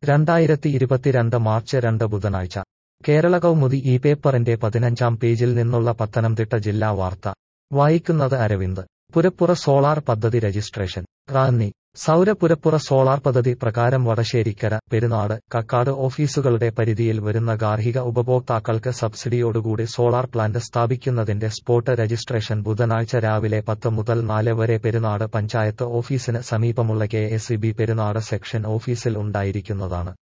രണ്ടായിരത്തി ഇരുപത്തിരണ്ട് മാർച്ച് രണ്ട് ബുധനാഴ്ച കേരള കൗമുദി ഈ പേപ്പറിന്റെ പതിനഞ്ചാം പേജിൽ നിന്നുള്ള പത്തനംതിട്ട ജില്ലാ വാർത്ത വായിക്കുന്നത് അരവിന്ദ് പുരപ്പുറ സോളാർ പദ്ധതി രജിസ്ട്രേഷൻ റാന്നി സൗര പുരപ്പുറ സോളാർ പദ്ധതി പ്രകാരം വടശ്ശേരിക്കര പെരുന്നാട് കക്കാട് ഓഫീസുകളുടെ പരിധിയിൽ വരുന്ന ഗാർഹിക ഉപഭോക്താക്കൾക്ക് സബ്സിഡിയോടുകൂടി സോളാർ പ്ലാന്റ് സ്ഥാപിക്കുന്നതിന്റെ സ്പോട്ട് രജിസ്ട്രേഷൻ ബുധനാഴ്ച രാവിലെ പത്ത് മുതൽ നാല് വരെ പെരുന്നാട് പഞ്ചായത്ത് ഓഫീസിന് സമീപമുള്ള കെ എസ് പെരുന്നാട് സെക്ഷൻ ഓഫീസിൽ ഉണ്ടായിരിക്കുന്നതാണ്